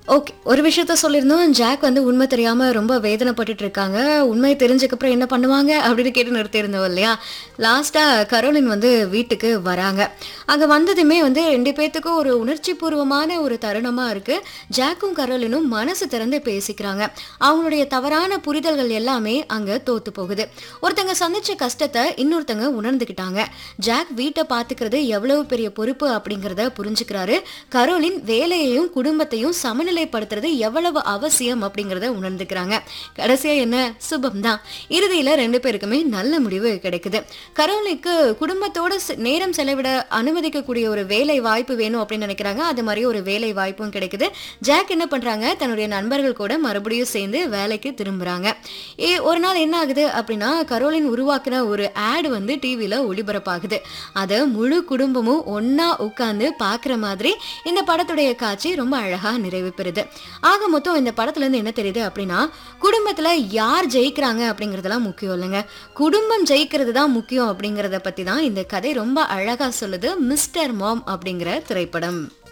okay ஒரு விஷயத்த சொல்லியிருந்தோம் ஜாக் வந்து உண்மை தெரியாம ரொம்ப வேதனைப்பட்டுட்டு இருக்காங்க உண்மை தெரிஞ்சக்கப்புறம் என்ன பண்ணுவாங்க அப்படின்னு கேட்டு நிறுத்தியிருந்தோம் இல்லையா லாஸ்டா கரோலின் வந்து வீட்டுக்கு வராங்க அங்க வந்ததுமே வந்து ரெண்டு பேத்துக்கும் ஒரு உணர்ச்சி பூர்வமான ஒரு தருணமா இருக்கு ஜாக்கும் கரோலினும் மனசு திறந்து பேசிக்கிறாங்க அவங்களுடைய தவறான புரிதல்கள் எல்லாமே அங்க தோத்து போகுது ஒருத்தங்க சந்திச்ச கஷ்டத்தை இன்னொருத்தங்க உணர்ந்துக்கிட்டாங்க ஜாக் வீட்டை பாத்துக்கிறது எவ்வளவு பெரிய பொறுப்பு அப்படிங்கறத புரிஞ்சுக்கிறாரு கரோலின் வேலையையும் குடும்பத்தையும் சமநிலைப்படுத்துறது எவ்வளவு அவசியம் அப்படிங்கறத உணர்ந்துக்கிறாங்க கடைசியா என்ன சுபம் தான் இறுதியில ரெண்டு பேருக்குமே நல்ல முடிவு கிடைக்குது கரோலிக்கு குடும்பத்தோட செ- நேரம் செலவிட அனுமதிக்கக்கூடிய ஒரு வேலை வாய்ப்பு வேணும் அப்படின்னு நினைக்கிறாங்க அது மாதிரி ஒரு வேலை வாய்ப்பும் கிடைக்குது ஜாக் என்ன பண்றாங்க தன்னுடைய நண்பர்கள் கூட மறுபடியும் சேர்ந்து வேலைக்கு திரும்புறாங்க ஏ ஒரு நாள் என்ன ஆகுது அப்படின்னா கரோலின் உருவாக்குன ஒரு ஆட் வந்து டிவியில ஒளிபரப்பாகுது அதை முழு குடும்பமும் ஒண்ணா உட்கார்ந்து பார்க்குற மாதிரி இந்த படத்துடைய காட்சி ரொம்ப அழகா நிறைவு பெறுது ஆக மொத்தம் இந்த படத்துல இருந்து என்ன தெரியுது அப்படின்னா குடும்பத்துல யார் ஜெயிக்கிறாங்க அப்படிங்கறதெல்லாம் முக்கியம் இல்லைங்க குடும்பம் ஜெயிக்கிறது தான் முக்கியம் அப்படிங்கறத பத்தி தான் இந்த கதை ரொம்ப அழகா சொல்லுது மிஸ்டர் மாம் அப்படிங்கிற திரைப்படம்